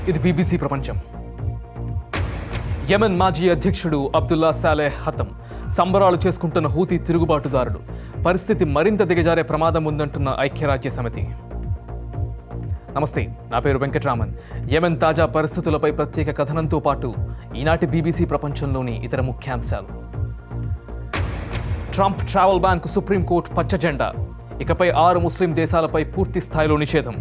ఇది బీబీసీ ప్రపంచం యెమెన్ మాజీ అధ్యక్షుడు అబ్దుల్లా సాలెహ్ హతం సంబరాలు చేసుకుంటున్న హూతీ తిరుగుబాటుదారుడు పరిస్థితి మరింత దిగజారే ప్రమాదం ఉందంటున్న ఐక్యరాజ్య సమితి నమస్తే నా పేరు వెంకట్రామన్ యెమెన్ తాజా పరిస్థితులపై ప్రత్యేక కథనంతో పాటు ఈనాటి బీబీసీ ప్రపంచంలోని ఇతర ముఖ్యాంశాలు ట్రంప్ ట్రావెల్ బ్యాన్కు సుప్రీంకోర్టు పచ్చ జెండా ఇకపై ఆరు ముస్లిం దేశాలపై పూర్తి స్థాయిలో నిషేధం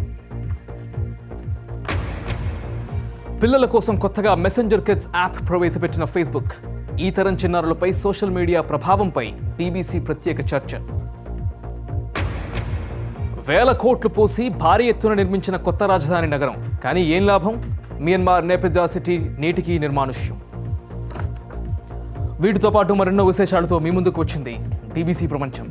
పిల్లల కోసం కొత్తగా మెసెంజర్ కిడ్స్ యాప్ ప్రవేశపెట్టిన ఫేస్బుక్ ఈ తరం చిన్నారులపై సోషల్ మీడియా ప్రభావంపై బీబీసీ ప్రత్యేక చర్చ వేల కోట్లు పోసి భారీ ఎత్తున నిర్మించిన కొత్త రాజధాని నగరం కానీ ఏం లాభం మియన్మార్ నేపెద్దా సిటీ నేటికి నిర్మానుష్యం వీటితో పాటు మరెన్నో విశేషాలతో మీ ముందుకు వచ్చింది బీబీసీ ప్రపంచం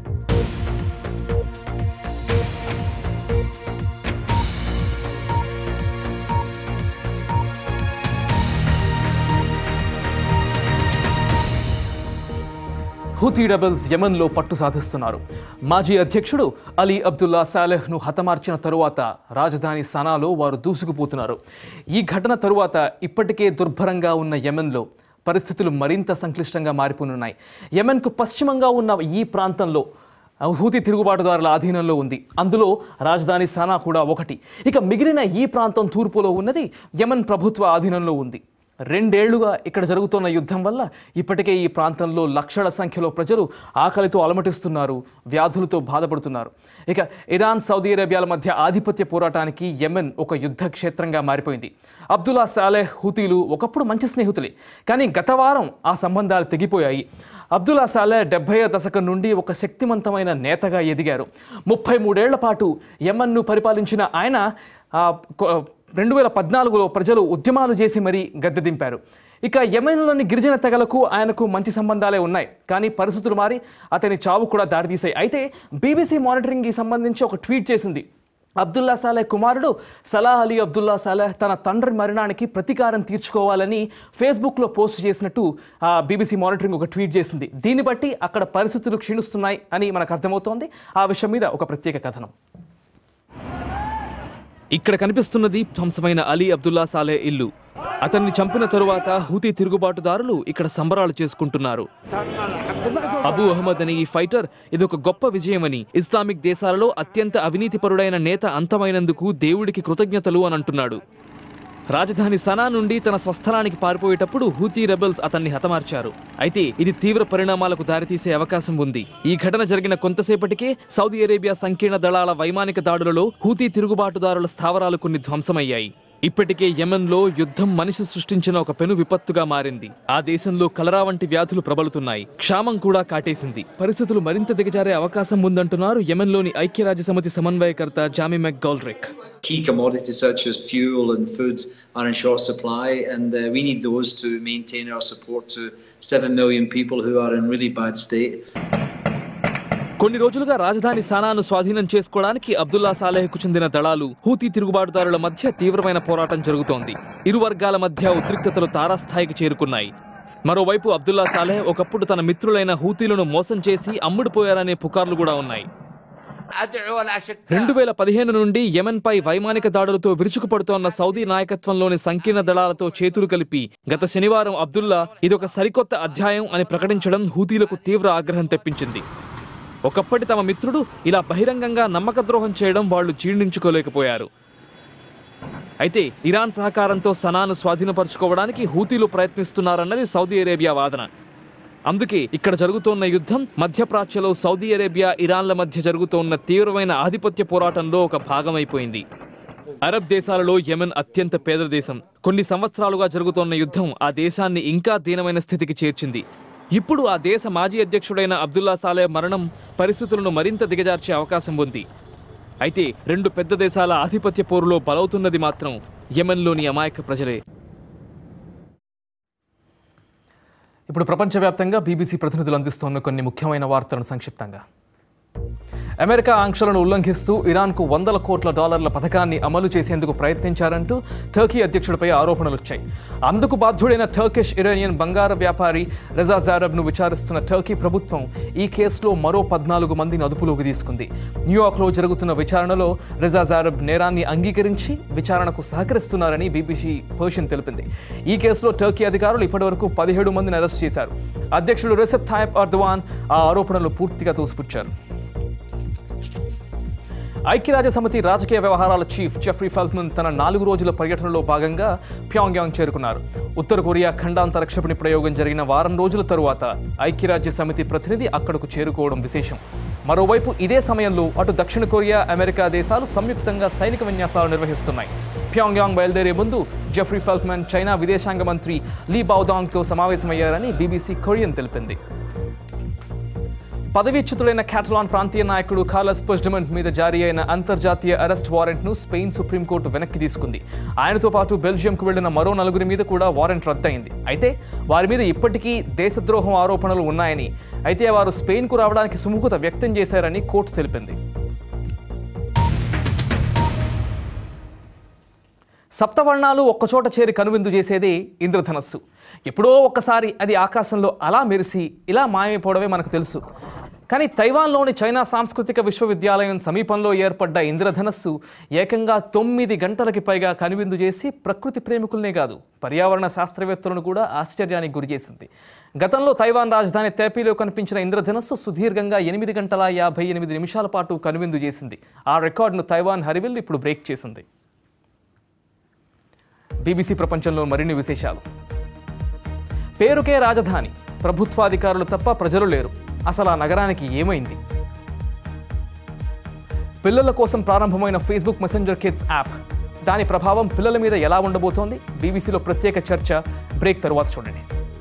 హూతీ డబల్స్ యెమెన్లో పట్టు సాధిస్తున్నారు మాజీ అధ్యక్షుడు అలీ అబ్దుల్లా సాలెహ్ను హతమార్చిన తరువాత రాజధాని సనాలో వారు దూసుకుపోతున్నారు ఈ ఘటన తరువాత ఇప్పటికే దుర్భరంగా ఉన్న యెమెన్లో పరిస్థితులు మరింత సంక్లిష్టంగా మారిపోనున్నాయి యెమెన్కు పశ్చిమంగా ఉన్న ఈ ప్రాంతంలో హూతి తిరుగుబాటుదారుల ఆధీనంలో ఉంది అందులో రాజధాని సనా కూడా ఒకటి ఇక మిగిలిన ఈ ప్రాంతం తూర్పులో ఉన్నది యెమెన్ ప్రభుత్వ ఆధీనంలో ఉంది రెండేళ్లుగా ఇక్కడ జరుగుతున్న యుద్ధం వల్ల ఇప్పటికే ఈ ప్రాంతంలో లక్షల సంఖ్యలో ప్రజలు ఆకలితో అలమటిస్తున్నారు వ్యాధులతో బాధపడుతున్నారు ఇక ఇరాన్ సౌదీ అరేబియాల మధ్య ఆధిపత్య పోరాటానికి యెమెన్ ఒక యుద్ధ క్షేత్రంగా మారిపోయింది అబ్దుల్లా సాలెహ్ హూతీలు ఒకప్పుడు మంచి స్నేహితులే కానీ గత వారం ఆ సంబంధాలు తెగిపోయాయి అబ్దుల్లా సాలె డెబ్బై దశకం నుండి ఒక శక్తివంతమైన నేతగా ఎదిగారు ముప్పై మూడేళ్ల పాటు యెమన్ను పరిపాలించిన ఆయన ఆ, కొ- రెండు వేల పద్నాలుగులో ప్రజలు ఉద్యమాలు చేసి మరీ గద్దె దింపారు ఇక యెమెన్లోని గిరిజన తెగలకు ఆయనకు మంచి సంబంధాలే ఉన్నాయి కానీ పరిస్థితులు మారి అతని చావు కూడా దారితీశాయి అయితే బీబీసీ మానిటరింగ్ ఈ సంబంధించి ఒక ట్వీట్ చేసింది అబ్దుల్లా సాలెహ్ కుమారుడు సలాహ్ అలీ అబ్దుల్లా సాలెహ్ తన తండ్రి మరణానికి ప్రతీకారం తీర్చుకోవాలని ఫేస్బుక్లో పోస్ట్ చేసినట్టు ఆ బీబీసీ మానిటరింగ్ ఒక ట్వీట్ చేసింది దీన్ని బట్టి అక్కడ పరిస్థితులు క్షీణిస్తున్నాయి అని మనకు అర్థమవుతోంది ఆ విషయం మీద ఒక ప్రత్యేక కథనం ఇక్కడ కనిపిస్తున్నది ధ్వంసమైన అలీ అబ్దుల్లా సాలే ఇల్లు అతన్ని చంపిన తరువాత హూతీ తిరుగుబాటుదారులు ఇక్కడ సంబరాలు చేసుకుంటున్నారు అబూ అహ్మద్ అనే ఈ ఫైటర్ ఇది ఒక గొప్ప విజయమని ఇస్లామిక్ దేశాలలో అత్యంత అవినీతిపరుడైన నేత అంతమైనందుకు దేవుడికి కృతజ్ఞతలు అని అంటున్నాడు రాజధాని సనా నుండి తన స్వస్థలానికి పారిపోయేటప్పుడు హూతీ రెబెల్స్ అతన్ని హతమార్చారు అయితే ఇది తీవ్ర పరిణామాలకు దారితీసే అవకాశం ఉంది ఈ ఘటన జరిగిన కొంతసేపటికే సౌదీ అరేబియా సంకీర్ణ దళాల వైమానిక దాడులలో హూతీ తిరుగుబాటుదారుల స్థావరాలు కొన్ని ధ్వంసమయ్యాయి ఇప్పటికే యెమెన్లో యుద్ధం మనిషి సృష్టించిన ఒక పెను విపత్తుగా మారింది ఆ దేశంలో కలరా వంటి వ్యాధులు ప్రబలుతున్నాయి క్షామం కూడా కాటేసింది పరిస్థితులు మరింత దిగజారే అవకాశం ఉందంటున్నారు యెమెన్లోని ఐక్యరాజ్య సమితి సమన్వయకర్త జామి మెక్ గౌల్రిక్ key commodities such as fuel and food are in short supply, and uh, we need those to maintain our support to 7 million people who are in really bad state. కొన్ని రోజులుగా రాజధాని సానాను స్వాధీనం చేసుకోవడానికి అబ్దుల్లా సాలెహ్కు చెందిన దళాలు హూతీ తిరుగుబాటుదారుల మధ్య తీవ్రమైన పోరాటం జరుగుతోంది ఇరు వర్గాల మధ్య ఉద్రిక్తతలు తారాస్థాయికి చేరుకున్నాయి మరోవైపు అబ్దుల్లా సాలెహ్ ఒకప్పుడు తన మిత్రులైన హూతీలను మోసం చేసి అమ్ముడుపోయారనే పుకార్లు కూడా ఉన్నాయి أدعو الأشقاء రెండు వేల పదిహేను నుండి యెమెన్పై వైమానిక దాడులతో విరుచుకుపడుతోన్న సౌదీ నాయకత్వంలోని సంకీర్ణ దళాలతో చేతులు కలిపి గత శనివారం అబ్దుల్లా ఇదొక సరికొత్త అధ్యాయం అని ప్రకటించడం హూతీలకు తీవ్ర ఆగ్రహం తెప్పించింది ఒకప్పటి తమ మిత్రుడు ఇలా బహిరంగంగా నమ్మకద్రోహం చేయడం వాళ్ళు జీర్ణించుకోలేకపోయారు అయితే ఇరాన్ సహకారంతో సనాను స్వాధీనపరచుకోవడానికి హూతీలు ప్రయత్నిస్తున్నారన్నది సౌదీ అరేబియా వాదన అందుకే ఇక్కడ జరుగుతోన్న యుద్ధం మధ్యప్రాచ్యలో సౌదీ అరేబియా ఇరాన్ల మధ్య జరుగుతోన్న తీవ్రమైన ఆధిపత్య పోరాటంలో ఒక భాగమైపోయింది అరబ్ దేశాలలో యెమెన్ అత్యంత పేద దేశం కొన్ని సంవత్సరాలుగా జరుగుతోన్న యుద్ధం ఆ దేశాన్ని ఇంకా దీనమైన స్థితికి చేర్చింది ఇప్పుడు ఆ దేశ మాజీ అధ్యక్షుడైన అబ్దుల్లా సాలే మరణం పరిస్థితులను మరింత దిగజార్చే అవకాశం ఉంది అయితే రెండు పెద్ద దేశాల ఆధిపత్య పోరులో బలవుతున్నది మాత్రం యెమెన్లోని అమాయక ప్రజలే ఇప్పుడు ప్రపంచవ్యాప్తంగా బీబీసీ ప్రతినిధులు అందిస్తున్న కొన్ని ముఖ్యమైన వార్తలను సంక్షిప్తంగా అమెరికా ఆంక్షలను ఉల్లంఘిస్తూ ఇరాన్కు వందల కోట్ల డాలర్ల పథకాన్ని అమలు చేసేందుకు ప్రయత్నించారంటూ టర్కీ అధ్యక్షుడిపై ఆరోపణలు వచ్చాయి అందుకు బాధ్యుడైన టర్కిష్ ఇరానియన్ బంగారు వ్యాపారి రెజా జారబ్ను విచారిస్తున్న టర్కీ ప్రభుత్వం ఈ కేసులో మరో పద్నాలుగు మందిని అదుపులోకి తీసుకుంది న్యూయార్క్లో జరుగుతున్న విచారణలో రెజా జారబ్ నేరాన్ని అంగీకరించి విచారణకు సహకరిస్తున్నారని బీబీసీ పర్షియన్ తెలిపింది ఈ కేసులో టర్కీ అధికారులు ఇప్పటివరకు పదిహేడు మందిని అరెస్ట్ చేశారు అధ్యక్షుడు రెసెప్ థాయప్ అర్దవాన్ ఆ ఆరోపణలు పూర్తిగా తోసిపుచ్చారు ఐక్యరాజ్య సమితి రాజకీయ వ్యవహారాల చీఫ్ జెఫ్రీ ఫెల్ట్మన్ తన నాలుగు రోజుల పర్యటనలో భాగంగా ప్యాంగ్యాంగ్ చేరుకున్నారు ఉత్తర కొరియా ఖండాంతర క్షిపణి ప్రయోగం జరిగిన వారం రోజుల తరువాత ఐక్యరాజ్య సమితి ప్రతినిధి అక్కడకు చేరుకోవడం విశేషం మరోవైపు ఇదే సమయంలో అటు దక్షిణ కొరియా అమెరికా దేశాలు సంయుక్తంగా సైనిక విన్యాసాలు నిర్వహిస్తున్నాయి ప్యాంగ్యాంగ్ బయలుదేరే ముందు జెఫ్రీ ఫెల్ట్మన్ చైనా విదేశాంగ మంత్రి లీ బౌదాంగ్తో సమావేశమయ్యారని బీబీసీ కొరియన్ తెలిపింది పదవీచ్యుతుడైన క్యాటలాన్ ప్రాంతీయ నాయకుడు కార్లస్ పుజ్డమంట్ మీద జారీ అయిన అంతర్జాతీయ అరెస్ట్ వారెంట్ను స్పెయిన్ సుప్రీంకోర్టు వెనక్కి తీసుకుంది ఆయనతో పాటు బెల్జియంకు వెళ్లిన మరో నలుగురి మీద కూడా వారెంట్ రద్దయింది అయితే వారి మీద ఇప్పటికీ దేశద్రోహం ఆరోపణలు ఉన్నాయని అయితే వారు స్పెయిన్కు రావడానికి సుముఖత వ్యక్తం చేశారని కోర్టు తెలిపింది సప్తవర్ణాలు ఒక్కచోట చేరి కనువిందు చేసేది ఇంద్రధనస్సు ఎప్పుడో ఒక్కసారి అది ఆకాశంలో అలా మెరిసి ఇలా మాయమైపోవడమే మనకు తెలుసు కానీ తైవాన్లోని చైనా సాంస్కృతిక విశ్వవిద్యాలయం సమీపంలో ఏర్పడ్డ ఇంద్రధనస్సు ఏకంగా తొమ్మిది గంటలకి పైగా కనువిందు చేసి ప్రకృతి ప్రేమికులనే కాదు పర్యావరణ శాస్త్రవేత్తలను కూడా ఆశ్చర్యానికి గురిచేసింది గతంలో తైవాన్ రాజధాని తేపీలో కనిపించిన ఇంద్రధనస్సు సుదీర్ఘంగా ఎనిమిది గంటల యాభై ఎనిమిది నిమిషాల పాటు కనువిందు చేసింది ఆ రికార్డును తైవాన్ హరివిల్ ఇప్పుడు బ్రేక్ చేసింది బీబీసీ ప్రపంచంలో మరిన్ని విశేషాలు పేరుకే రాజధాని ప్రభుత్వాధికారులు తప్ప ప్రజలు లేరు అసలు ఆ నగరానికి ఏమైంది పిల్లల కోసం ప్రారంభమైన ఫేస్బుక్ మెసెంజర్ కిడ్స్ యాప్ దాని ప్రభావం పిల్లల మీద ఎలా ఉండబోతోంది బీబీసీలో ప్రత్యేక చర్చ బ్రేక్ తరువాత చూడండి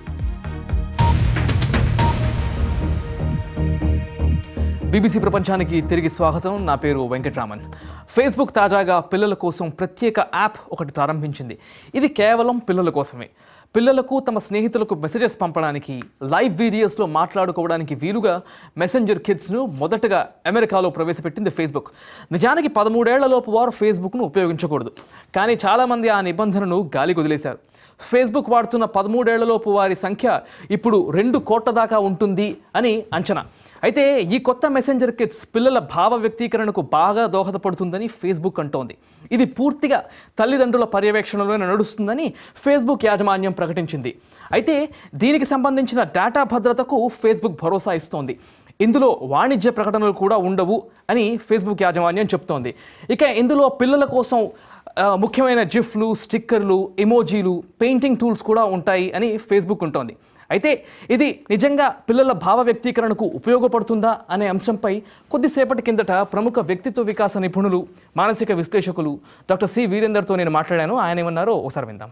బీబీసీ ప్రపంచానికి తిరిగి స్వాగతం నా పేరు వెంకట్రామన్ ఫేస్బుక్ తాజాగా పిల్లల కోసం ప్రత్యేక యాప్ ఒకటి ప్రారంభించింది ఇది కేవలం పిల్లల కోసమే పిల్లలకు తమ స్నేహితులకు మెసేజెస్ పంపడానికి లైవ్ వీడియోస్లో మాట్లాడుకోవడానికి వీలుగా మెసెంజర్ కిడ్స్ను మొదటగా అమెరికాలో ప్రవేశపెట్టింది ఫేస్బుక్ నిజానికి పదమూడేళ్లలోపు వారు ఫేస్బుక్ను ఉపయోగించకూడదు కానీ చాలామంది ఆ నిబంధనను గాలి వదిలేశారు ఫేస్బుక్ వాడుతున్న పదమూడేళ్లలోపు వారి సంఖ్య ఇప్పుడు రెండు కోట్ల దాకా ఉంటుంది అని అంచనా అయితే ఈ కొత్త మెసెంజర్ కిట్స్ పిల్లల భావ వ్యక్తీకరణకు బాగా దోహదపడుతుందని ఫేస్బుక్ అంటోంది ఇది పూర్తిగా తల్లిదండ్రుల పర్యవేక్షణలోనే నడుస్తుందని ఫేస్బుక్ యాజమాన్యం ప్రకటించింది అయితే దీనికి సంబంధించిన డేటా భద్రతకు ఫేస్బుక్ భరోసా ఇస్తోంది ఇందులో వాణిజ్య ప్రకటనలు కూడా ఉండవు అని ఫేస్బుక్ యాజమాన్యం చెప్తోంది ఇక ఇందులో పిల్లల కోసం ఆ, ముఖ్యమైన జిఫ్లు స్టిక్కర్లు ఎమోజీలు పెయింటింగ్ టూల్స్ కూడా ఉంటాయి అని ఫేస్బుక్ ఉంటోంది అయితే ఇది నిజంగా పిల్లల భావ వ్యక్తీకరణకు ఉపయోగపడుతుందా అనే అంశంపై కొద్దిసేపటి కిందట ప్రముఖ వ్యక్తిత్వ వికాస నిపుణులు మానసిక విశ్లేషకులు డాక్టర్ సి వీరేందర్తో నేను మాట్లాడాను ఆయన ఏమన్నారో ఒకసారి విందాం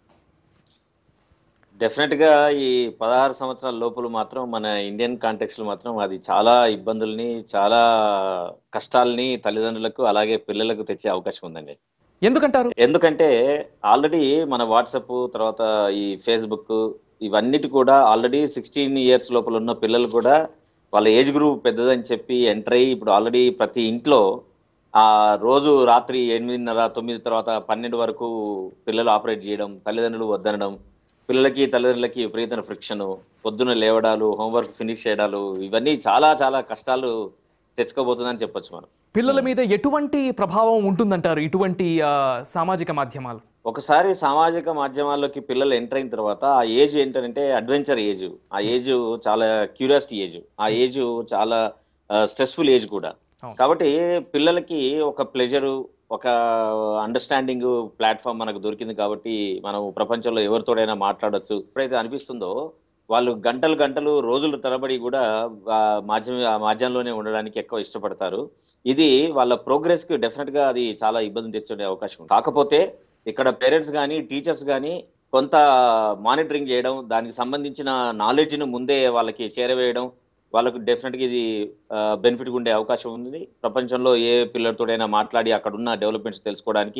డెఫినెట్ గా ఈ పదహారు సంవత్సరాల లోపల మాత్రం మన ఇండియన్ కాంటెక్స్ట్ లో మాత్రం అది చాలా ఇబ్బందుల్ని చాలా కష్టాల్ని తల్లిదండ్రులకు అలాగే పిల్లలకు తెచ్చే అవకాశం ఉందండి ఎందుకంటారు ఎందుకంటే ఆల్రెడీ మన వాట్సాప్ తర్వాత ఈ ఫేస్బుక్ ఇవన్నిటి కూడా ఆల్రెడీ సిక్స్టీన్ ఇయర్స్ లోపల ఉన్న పిల్లలు కూడా వాళ్ళ ఏజ్ గ్రూప్ పెద్దదని చెప్పి ఎంటర్ అయ్యి ఇప్పుడు ఆల్రెడీ ప్రతి ఇంట్లో ఆ రోజు రాత్రి ఎనిమిదిన్నర తొమ్మిది తర్వాత పన్నెండు వరకు పిల్లలు ఆపరేట్ చేయడం తల్లిదండ్రులు వద్దనడం పిల్లలకి తల్లిదండ్రులకి విపరీతమైన ఫ్రిక్షన్ పొద్దున లేవడాలు హోంవర్క్ ఫినిష్ చేయడాలు ఇవన్నీ చాలా చాలా కష్టాలు తెచ్చుకోబోతుందని చెప్పొచ్చు మనం పిల్లల మీద ఎటువంటి ప్రభావం ఉంటుందంటారు ఇటువంటి ఆ, సామాజిక మాధ్యమాలు ఒకసారి సామాజిక మాధ్యమాల్లోకి పిల్లలు ఎంటర్ అయిన తర్వాత ఆ ఏజ్ ఏంటంటే అడ్వెంచర్ ఏజ్ ఆ ఏజ్ చాలా క్యూరియాసిటీ ఏజ్ ఆ ఏజ్ చాలా స్ట్రెస్ఫుల్ ఏజ్ కూడా అవును. కాబట్టి పిల్లలకి ఒక ప్లెజరు ఒక అండర్స్టాండింగ్ ప్లాట్ఫామ్ మనకు దొరికింది కాబట్టి మనం ప్రపంచంలో ఎవరితోడైనా మాట్లాడొచ్చు ఎప్పుడైతే అనిపిస్తుందో వాళ్ళు గంటలు గంటలు రోజుల తరబడి కూడా ఆ మాధ్యమ ఆ మాధ్యమంలోనే ఉండడానికి ఎక్కువ ఇష్టపడతారు ఇది వాళ్ళ ప్రోగ్రెస్ కి డెఫినెట్ గా అది చాలా ఇబ్బంది తెచ్చే అవకాశం ఉంది కాకపోతే ఇక్కడ పేరెంట్స్ కానీ టీచర్స్ కానీ కొంత మానిటరింగ్ చేయడం దానికి సంబంధించిన నాలెడ్జ్ ను ముందే వాళ్ళకి చేరవేయడం వాళ్ళకు డెఫినెట్ గా ఇది బెనిఫిట్ ఉండే అవకాశం ఉంది ప్రపంచంలో ఏ పిల్లలతోడైనా మాట్లాడి అక్కడ ఉన్న డెవలప్మెంట్స్ తెలుసుకోవడానికి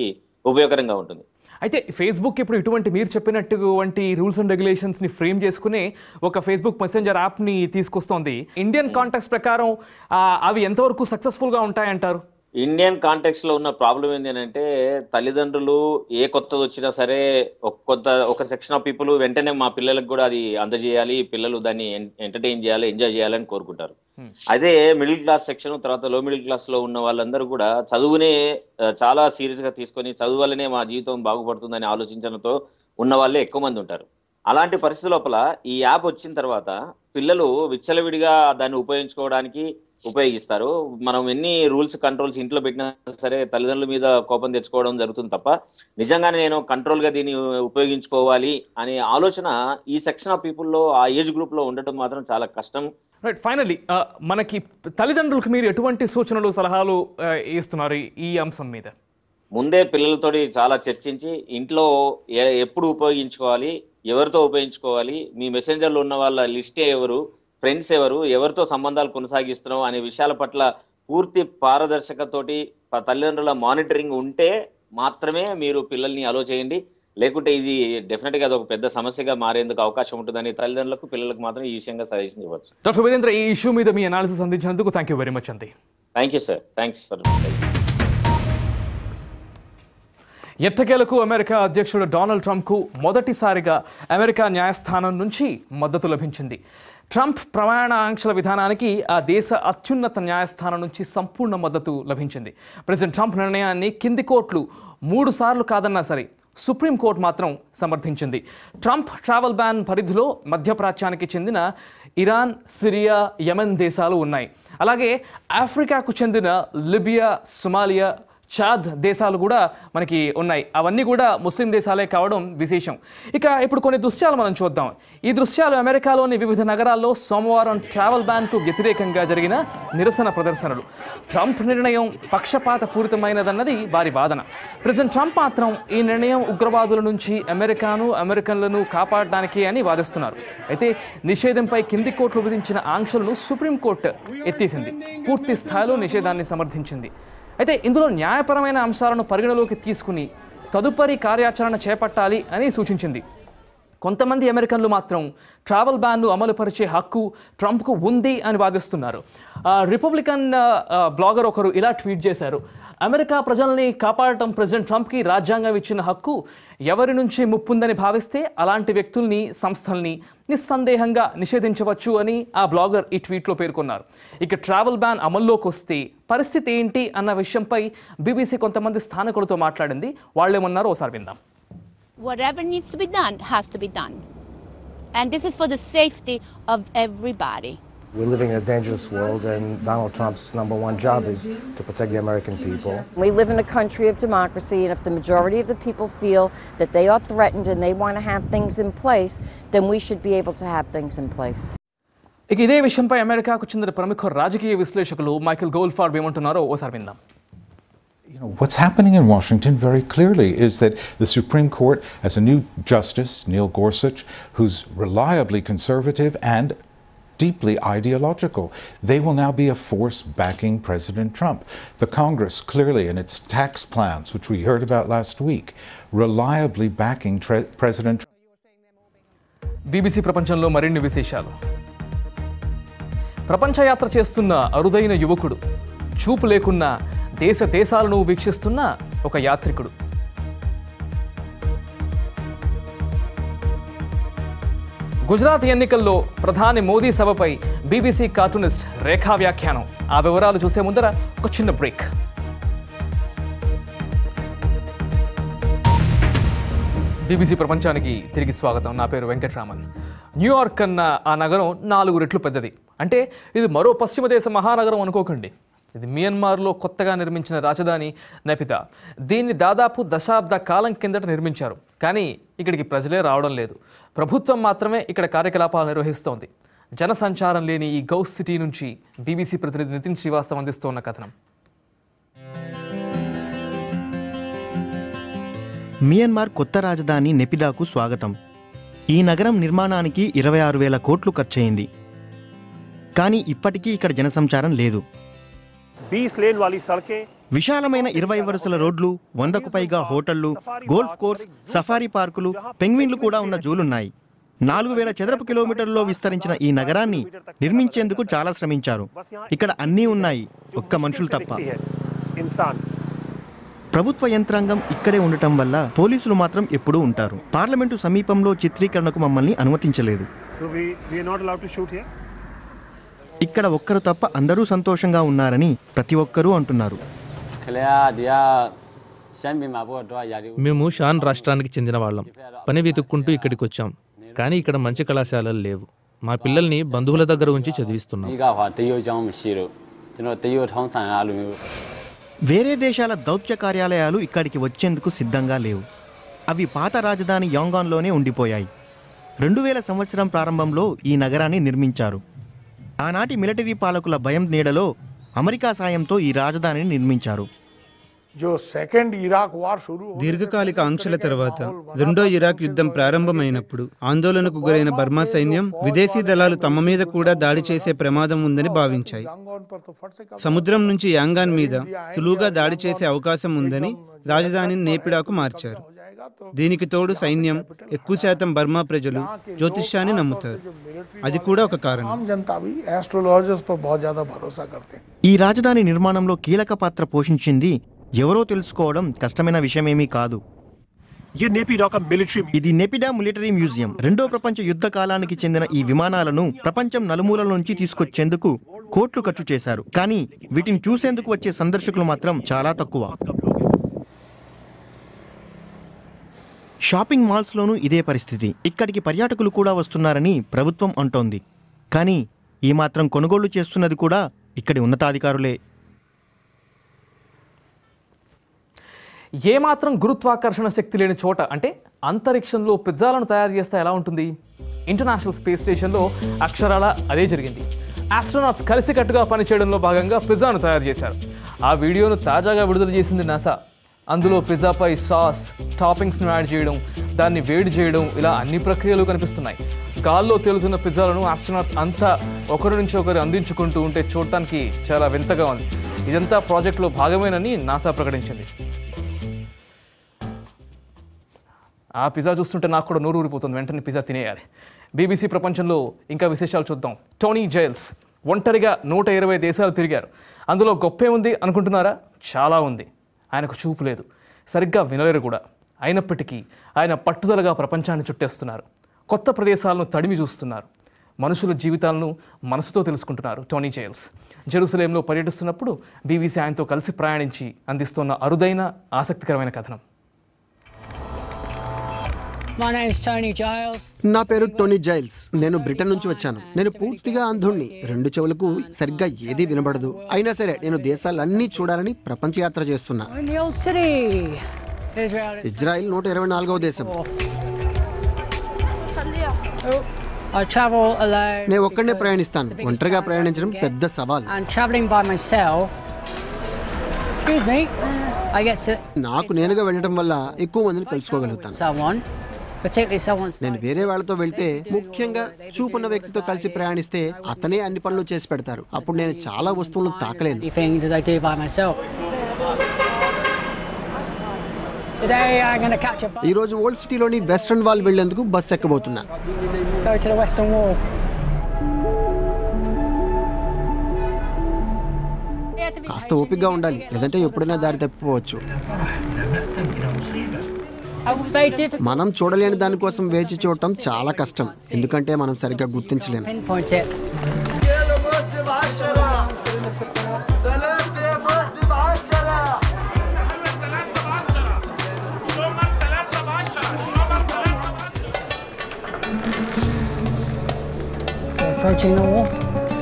ఉపయోగకరంగా ఉంటుంది అయితే ఫేస్బుక్ ఇప్పుడు ఇటువంటి మీరు చెప్పినటువంటి రూల్స్ అండ్ రెగ్యులేషన్స్ని ఫ్రేమ్ చేసుకునే ఒక ఫేస్బుక్ మెసెంజర్ యాప్ని తీసుకొస్తోంది ఇండియన్ కాంటాక్ట్స్ ప్రకారం ఆ, అవి ఎంతవరకు సక్సెస్ఫుల్గా ఉంటాయంటారు ఇండియన్ కాంటెక్స్ లో ఉన్న ప్రాబ్లం ఏంటి అని అంటే తల్లిదండ్రులు ఏ కొత్తది వచ్చినా సరే ఒక కొత్త ఒక సెక్షన్ ఆఫ్ పీపుల్ వెంటనే మా పిల్లలకు కూడా అది అందజేయాలి పిల్లలు దాన్ని ఎంటర్టైన్ చేయాలి ఎంజాయ్ చేయాలని కోరుకుంటారు అదే మిడిల్ క్లాస్ సెక్షన్ తర్వాత లో మిడిల్ క్లాస్ లో ఉన్న వాళ్ళందరూ కూడా చదువునే ఆ, చాలా సీరియస్ గా తీసుకొని చదువు వల్లనే మా జీవితం బాగుపడుతుందని ఆలోచించడంతో ఉన్న వాళ్ళే ఎక్కువ మంది ఉంటారు అలాంటి పరిస్థితి లోపల ఈ యాప్ వచ్చిన తర్వాత పిల్లలు విచ్చలవిడిగా దాన్ని ఉపయోగించుకోవడానికి ఉపయోగిస్తారు మనం ఎన్ని రూల్స్ కంట్రోల్స్ ఇంట్లో పెట్టినా సరే తల్లిదండ్రుల మీద కోపం తెచ్చుకోవడం జరుగుతుంది తప్ప నిజంగానే నేను కంట్రోల్ గా దీన్ని ఉపయోగించుకోవాలి అనే ఆలోచన ఈ సెక్షన్ ఆఫ్ పీపుల్లో ఆ ఏజ్ గ్రూప్ లో ఉండటం మాత్రం చాలా కష్టం రైట్ ఫైనల్లీ మనకి తల్లిదండ్రులకు మీరు ఎటువంటి సూచనలు సలహాలు ఆ, ఇస్తున్నారు ఈ- ఈ అంశం మీద ముందే పిల్లలతోటి చాలా చర్చించి ఇంట్లో ఎ- ఎప్పుడు ఉపయోగించుకోవాలి ఎవరితో ఉపయోగించుకోవాలి మీ మెసెంజర్లో ఉన్న వాళ్ళ లిస్టే ఎవరు ఫ్రెండ్స్ ఎవరు ఎవరితో సంబంధాలు కొనసాగిస్తున్నాం అనే విషయాల పట్ల పూర్తి పారదర్శకతోటి ప- తల్లిదండ్రుల మానిటరింగ్ ఉంటే మాత్రమే మీరు పిల్లల్ని అలో చేయండి లేకుంటే ఇది డెఫినెట్ గా అది ఒక పెద్ద సమస్యగా మారేందుకు అవకాశం ఉంటుందని తల్లిదండ్రులకు పిల్లలకు మాత్రం ఈ విషయంగా సజెషన్ ఇవ్వచ్చు డాక్టర్ వీరేంద్ర ఈ ఇష్యూ మీద మీ అనాలిసిస్ అందించినందుకు థ్యాంక్ యూ వెరీ మచ్ అండి thank you sir thanks for ఎట్టకేలకు అమెరికా అధ్యక్షుడు డొనాల్డ్ ట్రంప్కు మొదటిసారిగా అమెరికా న్యాయస్థానం నుంచి మద్దతు లభించింది ట్రంప్ ప్రమాణ ఆంక్షల విధానానికి ఆ దేశ అత్యున్నత న్యాయస్థానం నుంచి సంపూర్ణ మద్దతు లభించింది ప్రెసిడెంట్ ట్రంప్ నిర్ణయాన్ని కింది కోర్టులు మూడు సార్లు కాదన్నా సరే సుప్రీంకోర్టు మాత్రం సమర్థించింది ట్రంప్ ట్రావెల్ బ్యాన్ పరిధిలో మధ్యప్రాచ్యానికి చెందిన ఇరాన్ సిరియా యెమెన్ దేశాలు ఉన్నాయి అలాగే ఆఫ్రికాకు చెందిన లిబియా సొమాలియా చాద్ దేశాలు కూడా మనకి ఉన్నాయి అవన్నీ కూడా ముస్లిం దేశాలే కావడం విశేషం ఇక ఇప్పుడు కొన్ని దృశ్యాలు మనం చూద్దాం ఈ దృశ్యాలు అమెరికాలోని వివిధ నగరాల్లో సోమవారం ట్రావెల్ బ్యాన్కు వ్యతిరేకంగా జరిగిన నిరసన ప్రదర్శనలు ట్రంప్ నిర్ణయం పక్షపాత పూరితమైనదన్నది వారి వాదన ప్రెసిడెంట్ ట్రంప్ మాత్రం ఈ నిర్ణయం ఉగ్రవాదుల నుంచి అమెరికాను అమెరికన్లను కాపాడడానికే అని వాదిస్తున్నారు అయితే నిషేధంపై కింది కోర్టులు విధించిన ఆంక్షలను సుప్రీంకోర్టు ఎత్తేసింది పూర్తి స్థాయిలో నిషేధాన్ని సమర్థించింది అయితే ఇందులో న్యాయపరమైన అంశాలను పరిగణలోకి తీసుకుని తదుపరి కార్యాచరణ చేపట్టాలి అని సూచించింది కొంతమంది అమెరికన్లు మాత్రం ట్రావెల్ బ్యాన్ను అమలుపరిచే హక్కు ట్రంప్కు ఉంది అని వాదిస్తున్నారు ఆ, రిపబ్లికన్ ఆ, ఆ, బ్లాగర్ ఒకరు ఇలా ట్వీట్ చేశారు అమెరికా ప్రజల్ని కాపాడటం ప్రెసిడెంట్ ట్రంప్కి రాజ్యాంగం ఇచ్చిన హక్కు ఎవరి నుంచి ముప్పుందని భావిస్తే అలాంటి వ్యక్తుల్ని సంస్థల్ని నిస్సందేహంగా నిషేధించవచ్చు అని ఆ బ్లాగర్ ఈ ట్వీట్లో పేర్కొన్నారు ఇక ట్రావెల్ బ్యాన్ అమల్లోకి వస్తే పరిస్థితి ఏంటి అన్న విషయంపై బీబీసీ కొంతమంది స్థానికులతో మాట్లాడింది వాళ్ళేమన్నారో ఒకసారి విందాం whatever needs to be done has to be done. And this is for the safety of everybody. We're living in a dangerous world, and Donald Trump's number one job is to protect the American people. We live in a country of democracy, and if the majority of the people feel that they are threatened and they want to have things in place, then we should be able to have things in place. ఇక ఇదే విషయంపై అమెరికాకు చెందిన ప్రముఖ రాజకీయ విశ్లేషకులు Michael గోల్ఫార్డ్ ఏమంటున్నారో ఓసారి విందాం You know, what's happening in Washington very clearly is that the Supreme Court has a new justice, Neil Gorsuch, who's reliably conservative and deeply ideological. They will now be a force backing President Trump. The Congress, clearly in its tax plans, which we heard about last week, reliably backing tre- President Trump. BBC ప్రపంచంలో మరిన్ని విశేషాలు ప్రపంచయాత్ర చేస్తున్న అరుదైన యువకుడు చూపు లేకున్నా దేశ దేశాలను వీక్షిస్తున్న ఒక యాత్రికుడు గుజరాత్ ఎన్నికల్లో ప్రధాని మోదీ సభపై బీబీసీ కార్టూనిస్ట్ రేఖా వ్యాఖ్యానం ఆ వివరాలు చూసే ముందర ఒక చిన్న బ్రేక్ బీబీసీ ప్రపంచానికి తిరిగి స్వాగతం నా పేరు వెంకట్రామన్ న్యూయార్క్ అన్న ఆ నగరం నాలుగు రెట్లు పెద్దది అంటే ఇది మరో పశ్చిమ దేశ మహానగరం అనుకోకండి ఇది మియన్మార్లో కొత్తగా నిర్మించిన రాజధాని నపిత దీన్ని దాదాపు దశాబ్ద కాలం కిందట నిర్మించారు కానీ ఇక్కడికి ప్రజలే రావడం లేదు ప్రభుత్వం మాత్రమే ఇక్కడ కార్యకలాపాలు నిర్వహిస్తోంది జనసంచారం లేని ఈ గౌస్ సిటీ నుంచి బీబీసీ ప్రతినిధి నితిన్ శ్రీవాస్తవ్ అందిస్తోన్న కథనం మియన్మార్ కొత్త రాజధాని నెపిదాకు స్వాగతం ఈ నగరం నిర్మాణానికి ఇరవై ఆరు వేల కోట్లు ఖర్చయింది కానీ ఇప్పటికీ ఇక్కడ జనసంచారం లేదు बीस लेन वाली सड़कें విశాలమైన ఇరవై వరుసల రోడ్లు వందకు పైగా హోటళ్లు గోల్ఫ్ కోర్స్ సఫారీ పార్కులు పెంగ్విన్లు కూడా ఉన్న జూలున్నాయి నాలుగు వేల చదరపు కిలోమీటర్లలో విస్తరించిన ఈ నగరాన్ని నిర్మించేందుకు చాలా శ్రమించారు ఇక్కడ అన్నీ ఉన్నాయి ఒక్క మనుషులు తప్ప दिखती है इंसान ప్రభుత్వ యంత్రాంగం ఇక్కడే ఉండటం వల్ల పోలీసులు మాత్రం ఎప్పుడూ ఉంటారు పార్లమెంటు సమీపంలో చిత్రీకరణకు మమ్మల్ని అనుమతించలేదు so we we are not allowed to shoot here ఇక్కడ ఒక్కరు తప్ప అందరూ సంతోషంగా ఉన్నారని ప్రతి ఒక్కరూ అంటున్నారు మేము షాన్ రాష్ట్రానికి చెందిన వాళ్ళం పని వెతుక్కుంటూ ఇక్కడికి వచ్చాం కానీ ఇక్కడ మంచి కళాశాలలు లేవు మా పిల్లల్ని బంధువుల దగ్గర ఉంచి చదివిస్తున్నాం వేరే దేశాల దౌత్య కార్యాలయాలు ఇక్కడికి వచ్చేందుకు సిద్ధంగా లేవు అవి పాత రాజధాని యాంగాన్లోనే ఉండిపోయాయి రెండు వేల సంవత్సరం ప్రారంభంలో ఈ నగరాన్ని నిర్మించారు ఆనాటి మిలిటరీ పాలకుల భయం నీడలో అమెరికా సాయంతో ఈ రాజధానిని నిర్మించారు जो सेकेंड इराक वार शुरू हो దీర్ఘకాలిక ఆంక్షల తర్వాత రెండో ఇరాక్ యుద్ధం ప్రారంభమైనప్పుడు ఆందోళనకు గురైన బర్మా సైన్యం విదేశీ దళాలు తమ మీద కూడా దాడి చేసే ప్రమాదం ఉందని భావించాయి సముద్రం నుంచి యాంగాన్ మీద సులువుగా దాడి చేసే అవకాశం ఉందని రాజధానిని నేపిడాకు మార్చారు దీనికి తోడు సైన్యం ఎక్కువ శాతం బర్మా ప్రజలు జ్యోతిష్యాన్ని నమ్ముతారు అది కూడా ఒక కారణం आम जनता भी एस्ट्रोलॉजर्स पर बहुत ज्यादा भरोसा करते हैं ఈ రాజధాని నిర్మాణంలో కీలక పాత్ర పోషించింది ఎవరో తెలుసుకోవడం కష్టమైన విషయమేమీ కాదు ये नेपीडा का मिलिट्री ఇది నెపిడా మిలిటరీ మ్యూజియం రెండో ప్రపంచ యుద్ధ కాలానికి చెందిన ఈ విమానాలను ప్రపంచం నలుమూలల నుంచి తీసుకొచ్చేందుకు కోట్లు ఖర్చు చేశారు కానీ వీటిని చూసేందుకు వచ్చే సందర్శకులు మాత్రం చాలా తక్కువ షాపింగ్ మాల్స్లోనూ ఇదే పరిస్థితి ఇక్కడికి పర్యాటకులు కూడా వస్తున్నారని ప్రభుత్వం అంటోంది కానీ ఈ మాత్రం కొనుగోళ్లు చేస్తున్నది కూడా ఇక్కడి ఉన్నతాధికారులే ఏమాత్రం గురుత్వాకర్షణ శక్తి లేని చోట అంటే అంతరిక్షంలో పిజ్జాలను తయారు చేస్తే ఎలా ఉంటుంది ఇంటర్నేషనల్ స్పేస్ స్టేషన్లో అక్షరాల అదే జరిగింది ఆస్ట్రోనాట్స్ కలిసికట్టుగా పనిచేయడంలో భాగంగా పిజ్జాను తయారు చేశారు ఆ వీడియోను తాజాగా విడుదల చేసింది నాసా అందులో పిజ్జాపై సాస్ టాపింగ్స్ను యాడ్ చేయడం దాన్ని వేడి చేయడం ఇలా అన్ని ప్రక్రియలు కనిపిస్తున్నాయి గాల్లో తేలుతున్న పిజ్జాలను ఆస్ట్రోనాట్స్ అంతా ఒకరి నుంచి ఒకరు అందించుకుంటూ ఉంటే చూడటానికి చాలా వింతగా ఉంది ఇదంతా ప్రాజెక్టులో భాగమేనని నాసా ప్రకటించింది ఆ పిజ్జా చూస్తుంటే నాకు కూడా నోరు ఊరిపోతుంది వెంటనే పిజ్జా తినేయాలి బీబీసీ ప్రపంచంలో ఇంకా విశేషాలు చూద్దాం టోనీ జైల్స్ ఒంటరిగా నూట ఇరవై దేశాలు తిరిగారు అందులో గొప్పే ఉంది అనుకుంటున్నారా చాలా ఉంది ఆయనకు చూపు లేదు సరిగ్గా వినలేరు కూడా అయినప్పటికీ ఆయన పట్టుదలగా ప్రపంచాన్ని చుట్టేస్తున్నారు కొత్త ప్రదేశాలను తడిమి చూస్తున్నారు మనుషుల జీవితాలను మనసుతో తెలుసుకుంటున్నారు టోనీ జైల్స్ జెరూసలేంలో పర్యటిస్తున్నప్పుడు బీబీసీ ఆయనతో కలిసి ప్రయాణించి అందిస్తున్న అరుదైన ఆసక్తికరమైన కథనం My name is Tony Giles. నా పేరు టోనీ జైల్స్ నేను బ్రిటన్ నుంచి వచ్చాను నేను పూర్తిగా అంధుణ్ణి రెండు చెవులకు సరిగ్గా ఏదీ వినబడదు అయినా సరే నేను దేశాలన్నీ చూడాలని ప్రపంచ యాత్ర చేస్తున్నా I'm in the old city. Israel. Israel నూట ఇరవై నాలుగవ దేశం I travel alone. నేను ఒక్కడనే ప్రయాణిస్తాను ఒంటరిగా ప్రయాణించడం పెద్ద సవాల్ And traveling by myself. Excuse me. I get to నాకు నేనుగా వెళ్ళడం వల్ల ఎక్కువ మందిని కలుసుకోగలుగుతాను someone, particularly someone. నేను వేరే వాళ్ళతో వెళ్తే ముఖ్యంగా చూపున్న వ్యక్తితో కలిసి ప్రయాణిస్తే అతనే అన్ని పనులు చేసి పెడతారు అప్పుడు నేను చాలా వస్తువులను తాకలేను Things that I do by myself. Today I'm going to catch a bus. ఈ రోజు ఓల్డ్ సిటీలోని వెస్ట్రన్ వాల్ వెళ్లేందుకు బస్ ఎక్కబోతున్నా Go to the Western Wall. కాస్త ఓపికగా ఉండాలి లేదంటే ఎప్పుడైనా దారి తప్పిపోవచ్చు It was very difficult మనం చూడలేని దానికోసం వేచి చూడటం చాలా కష్టం ఎందుకంటే మనం సరిగ్గా గుర్తించలేము to pinpoint it. Approaching the wall.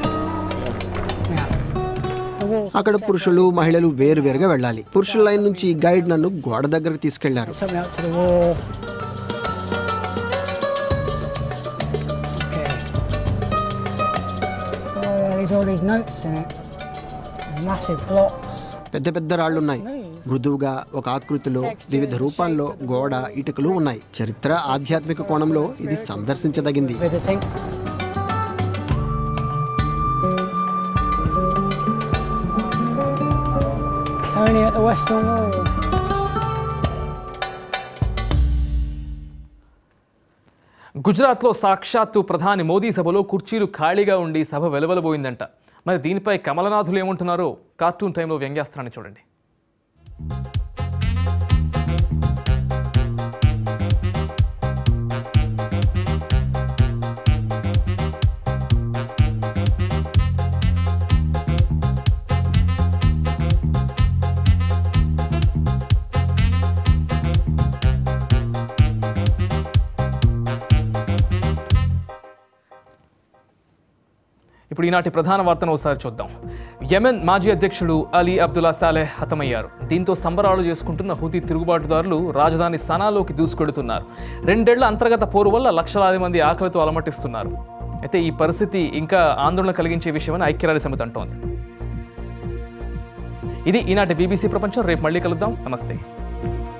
అక్కడ పురుషులు మహిళలు వేరు వేరుగా వెళ్ళాలి పురుషుల లైన్ నుంచి గైడ్ నన్ను గోడ దగ్గరకు తీసుకెళ్లారు Took me up to the wall. Okay. Oh, there's all these notes in it. Massive blocks. పెద్ద పెద్ద రాళ్లున్నాయి మృదువుగా ఒక ఆకృతిలో వివిధ రూపాల్లో గోడ ఇటుకలు ఉన్నాయి చరిత్ర ఆధ్యాత్మిక కోణంలో ఇది సందర్శించదగింది Visiting. pointing at the Western Wall. గుజరాత్లో సాక్షాత్తు ప్రధాని మోదీ సభలో కుర్చీలు ఖాళీగా ఉండి సభ వెలువలబోయిందంట మరి దీనిపై కమలనాథులు ఏమంటున్నారో కార్టూన్ టైంలో వ్యంగ్యాస్త్రాన్ని చూడండి ఇప్పుడు ఈనాటి ప్రధాన వార్తను ఒకసారి చూద్దాం యెమెన్ మాజీ అధ్యక్షుడు అలీ అబ్దుల్లా సాలెహ్ హతమయ్యారు దీంతో సంబరాలు చేసుకుంటున్న హూతీ తిరుగుబాటుదారులు రాజధాని సనాలోకి దూసుకెడుతున్నారు రెండేళ్ల అంతర్గత పోరు వల్ల లక్షలాది మంది ఆకలితో అలమటిస్తున్నారు అయితే ఈ పరిస్థితి ఇంకా ఆందోళన కలిగించే విషయమని ఐక్యరాజ్య సమితి అంటోంది ఇది ఈనాటి బీబీసీ ప్రపంచం రేపు మళ్ళీ కలుద్దాం నమస్తే